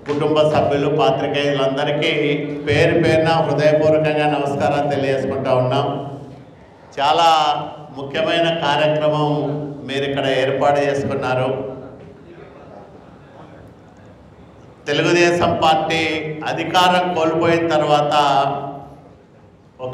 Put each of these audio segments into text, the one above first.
కుటుంబ సభ్యులు పాత్రికేయులందరికీ పేరు పేరున హృదయపూర్వకంగా నమస్కారాలు తెలియజేసుకుంటా ఉన్నాం చాలా ముఖ్యమైన కార్యక్రమం మీరు ఇక్కడ ఏర్పాటు చేసుకున్నారు తెలుగుదేశం పార్టీ అధికారం కోల్పోయిన తర్వాత ఒక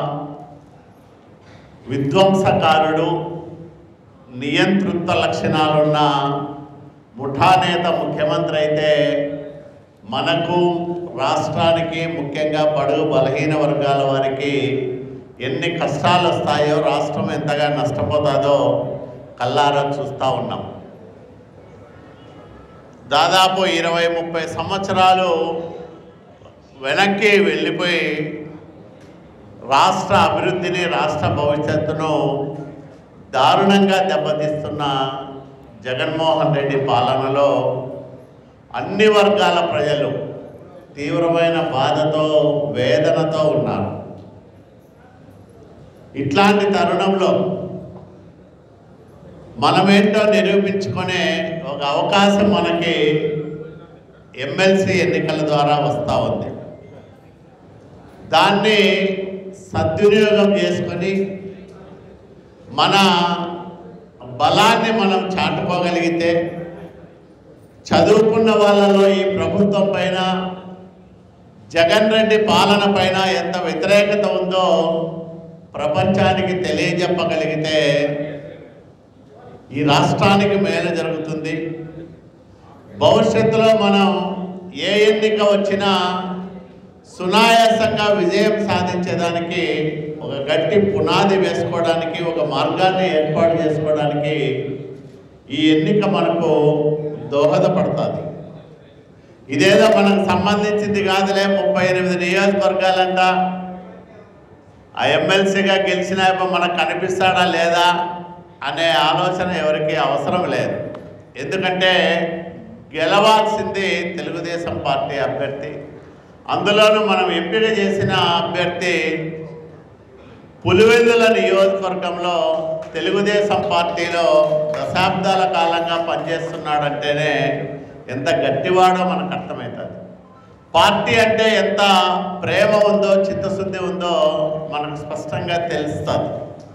విధ్వంసకారుడు నియంతృత్వ లక్షణాలున్న ముఠా నేత ముఖ్యమంత్రి అయితే మనకు రాష్ట్రానికి ముఖ్యంగా బడుగు బలహీన వర్గాల వారికి ఎన్ని కష్టాలు వస్తాయో రాష్ట్రం ఎంతగా నష్టపోతుందో కల్లారా చూస్తూ ఉన్నాం దాదాపు ఇరవై ముప్పై సంవత్సరాలు వెనక్కి వెళ్ళిపోయి రాష్ట్ర అభివృద్ధిని రాష్ట్ర భవిష్యత్తును దారుణంగా దెబ్బతీస్తున్న జగన్మోహన్ రెడ్డి పాలనలో అన్ని వర్గాల ప్రజలు తీవ్రమైన బాధతో వేదనతో ఉన్నారు ఇట్లాంటి తరుణంలో మనమేంటో నిరూపించుకునే ఒక అవకాశం మనకి ఎమ్మెల్సీ ఎన్నికల ద్వారా వస్తూ ఉంది దాన్ని సద్వినియోగం చేసుకొని మన బలాన్ని మనం చాటుకోగలిగితే చదువుకున్న వాళ్ళలో ఈ ప్రభుత్వం పైన జగన్ రెడ్డి పాలన పైన ఎంత వ్యతిరేకత ఉందో ప్రపంచానికి తెలియజెప్పగలిగితే ఈ రాష్ట్రానికి మేలు జరుగుతుంది భవిష్యత్తులో మనం ఏ ఎన్నిక వచ్చినా సునాయాసంగా విజయం సాధించేదానికి ఒక గట్టి పునాది వేసుకోవడానికి ఒక మార్గాన్ని ఏర్పాటు చేసుకోవడానికి ఈ ఎన్నిక మనకు దోహదపడుతుంది ఇదేదో మనకు సంబంధించింది కాదులే ముప్పై ఎనిమిది నియోజకవర్గాలంట ఆ ఎమ్మెల్సీగా గెలిచిన ఆయన మనకు కనిపిస్తాడా లేదా అనే ఆలోచన ఎవరికి అవసరం లేదు ఎందుకంటే గెలవాల్సింది తెలుగుదేశం పార్టీ అభ్యర్థి అందులోనూ మనం ఎంపిక చేసిన అభ్యర్థి పులివెందుల నియోజకవర్గంలో తెలుగుదేశం పార్టీలో దశాబ్దాల కాలంగా పనిచేస్తున్నాడంటేనే ఎంత గట్టివాడో మనకు అర్థమవుతుంది పార్టీ అంటే ఎంత ప్రేమ ఉందో చిత్తశుద్ధి ఉందో మనకు స్పష్టంగా తెలుస్తుంది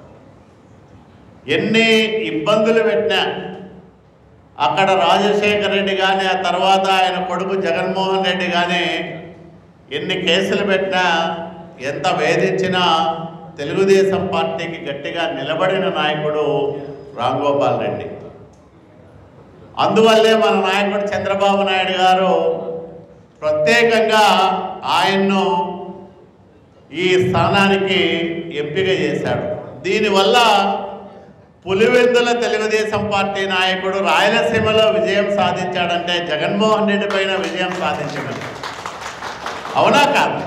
ఎన్ని ఇబ్బందులు పెట్టినా అక్కడ రాజశేఖర రెడ్డి కానీ ఆ తర్వాత ఆయన కొడుకు జగన్మోహన్ రెడ్డి కానీ ఎన్ని కేసులు పెట్టినా ఎంత వేధించినా తెలుగుదేశం పార్టీకి గట్టిగా నిలబడిన నాయకుడు రాంగోపాల్ రెడ్డి అందువల్లే మన నాయకుడు చంద్రబాబు నాయుడు గారు ప్రత్యేకంగా ఆయన్ను ఈ స్థానానికి ఎంపిక చేశాడు దీనివల్ల పులివెందుల తెలుగుదేశం పార్టీ నాయకుడు రాయలసీమలో విజయం సాధించాడంటే జగన్మోహన్ రెడ్డి పైన విజయం సాధించడం అవునా కాదు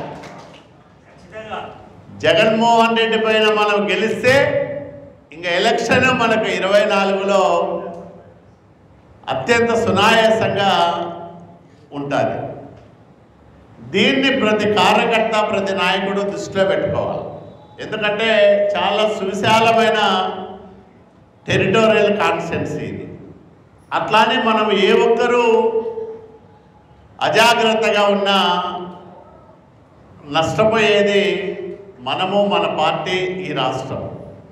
జగన్మోహన్ రెడ్డి పైన మనం గెలిస్తే ఇంకా ఎలక్షన్ మనకు ఇరవై నాలుగులో అత్యంత సునాయాసంగా ఉంటుంది దీన్ని ప్రతి కార్యకర్త ప్రతి నాయకుడు దృష్టిలో పెట్టుకోవాలి ఎందుకంటే చాలా సువిశాలమైన టెరిటోరియల్ కాన్స్టెన్సీ ఇది అట్లానే మనం ఏ ఒక్కరూ అజాగ్రత్తగా ఉన్నా నష్టపోయేది మనము మన పార్టీ ఈ రాష్ట్రం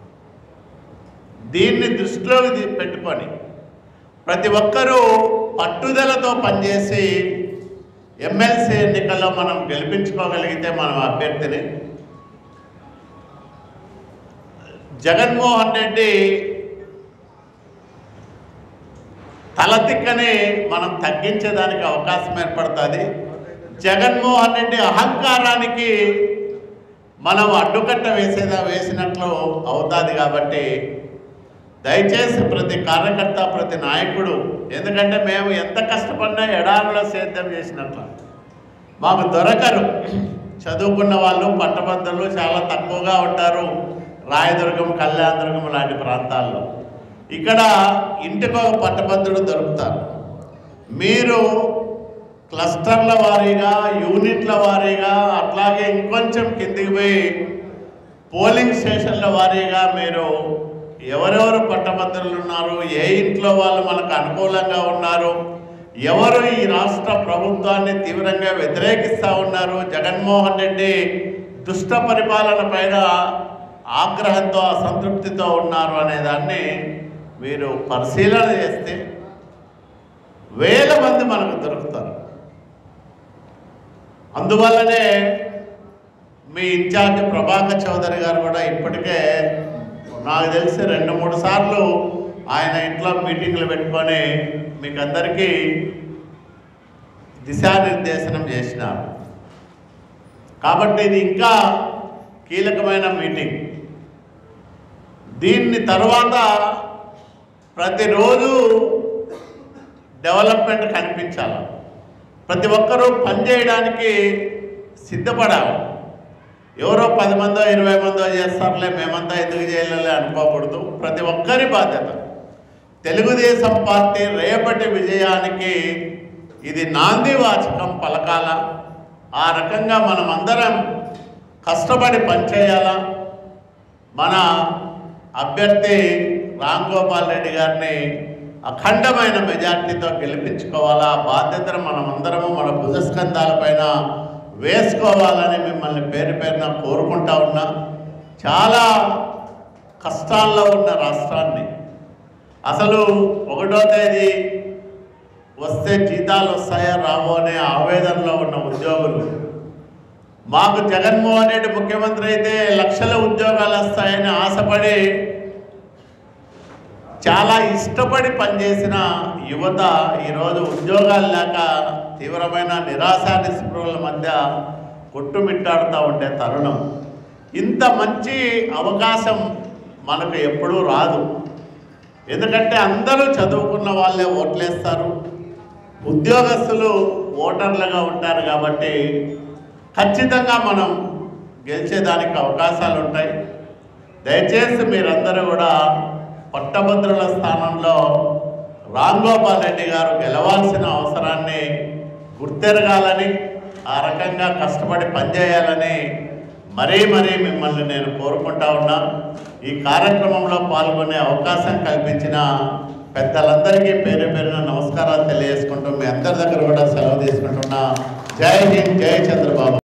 దీన్ని దృష్టిలో ఇది పెట్టుకొని ప్రతి ఒక్కరూ పట్టుదలతో పనిచేసి ఎమ్మెల్సీ ఎన్నికల్లో మనం గెలిపించుకోగలిగితే మనం అభ్యర్థిని జగన్మోహన్ రెడ్డి తలతిక్కని మనం తగ్గించేదానికి అవకాశం ఏర్పడుతుంది జగన్మోహన్ రెడ్డి అహంకారానికి మనం అడ్డుకట్ట వేసేదా వేసినట్లు అవుతుంది కాబట్టి దయచేసి ప్రతి కార్యకర్త ప్రతి నాయకుడు ఎందుకంటే మేము ఎంత కష్టపడినా ఎడారిలో సేద్యం చేసినట్లు మాకు దొరకరు చదువుకున్న వాళ్ళు పట్టభద్రులు చాలా తక్కువగా ఉంటారు రాయదుర్గం కళ్యాణదుర్గం లాంటి ప్రాంతాల్లో ఇక్కడ ఇంటికి ఒక పట్టభద్రుడు దొరుకుతారు మీరు క్లస్టర్ల వారీగా యూనిట్ల వారీగా అట్లాగే ఇంకొంచెం కిందికి పోయి పోలింగ్ స్టేషన్ల వారీగా మీరు ఎవరెవరు పట్టభద్రులు ఉన్నారు ఏ ఇంట్లో వాళ్ళు మనకు అనుకూలంగా ఉన్నారు ఎవరు ఈ రాష్ట్ర ప్రభుత్వాన్ని తీవ్రంగా వ్యతిరేకిస్తూ ఉన్నారు జగన్మోహన్ రెడ్డి దుష్ట పరిపాలన పైన ఆగ్రహంతో అసంతృప్తితో ఉన్నారు అనే దాన్ని మీరు పరిశీలన చేస్తే వేల మంది మనకు దొరుకుతారు అందువల్లనే మీ ఇన్ఛార్జ్ ప్రభాకర్ చౌదరి గారు కూడా ఇప్పటికే నాకు తెలిసి రెండు మూడు సార్లు ఆయన ఇంట్లో మీటింగ్లు పెట్టుకొని మీకు అందరికీ దిశానిర్దేశనం చేసినారు కాబట్టి ఇది ఇంకా కీలకమైన మీటింగ్ దీన్ని తర్వాత ప్రతిరోజు డెవలప్మెంట్ కనిపించాలి ప్రతి ఒక్కరూ పనిచేయడానికి సిద్ధపడాలి ఎవరో పది మందో ఇరవై మందో చేస్తారులే మేమంతా ఎందుకు చేయలే అనుకోకూడదు ప్రతి ఒక్కరి బాధ్యత తెలుగుదేశం పార్టీ రేపటి విజయానికి ఇది నాంది వాచకం పలకాల ఆ రకంగా మనమందరం కష్టపడి పనిచేయాలా మన అభ్యర్థి రామ్ గోపాల్ రెడ్డి గారిని అఖండమైన మెజార్టీతో గెలిపించుకోవాలా ఆ బాధ్యతను మనమందరము మన భుజస్కంధాలపైన వేసుకోవాలని మిమ్మల్ని పేరు పేరున కోరుకుంటా ఉన్నా చాలా కష్టాల్లో ఉన్న రాష్ట్రాన్ని అసలు ఒకటో తేదీ వస్తే జీతాలు వస్తాయా రావో అనే ఆవేదనలో ఉన్న ఉద్యోగులు మాకు జగన్మోహన్ రెడ్డి ముఖ్యమంత్రి అయితే లక్షల ఉద్యోగాలు వస్తాయని ఆశపడి చాలా ఇష్టపడి పనిచేసిన యువత ఈరోజు ఉద్యోగాలు లేక తీవ్రమైన నిరాశ నిస్పృహల మధ్య కొట్టుమిట్టాడుతూ ఉండే తరుణం ఇంత మంచి అవకాశం మనకు ఎప్పుడూ రాదు ఎందుకంటే అందరూ చదువుకున్న వాళ్ళే ఓట్లేస్తారు ఉద్యోగస్తులు ఓటర్లుగా ఉంటారు కాబట్టి ఖచ్చితంగా మనం గెలిచేదానికి అవకాశాలు ఉంటాయి దయచేసి మీరందరూ కూడా పట్టభద్రుల స్థానంలో రామ్ గోపాల్ రెడ్డి గారు గెలవాల్సిన అవసరాన్ని గుర్తెరగాలని ఆ రకంగా కష్టపడి పనిచేయాలని మరీ మరీ మిమ్మల్ని నేను కోరుకుంటా ఉన్నా ఈ కార్యక్రమంలో పాల్గొనే అవకాశం కల్పించిన పెద్దలందరికీ పేరు పేరున నమస్కారాలు తెలియజేసుకుంటూ మీ అందరి దగ్గర కూడా సెలవు తీసుకుంటున్నా జై హింద్ జై చంద్రబాబు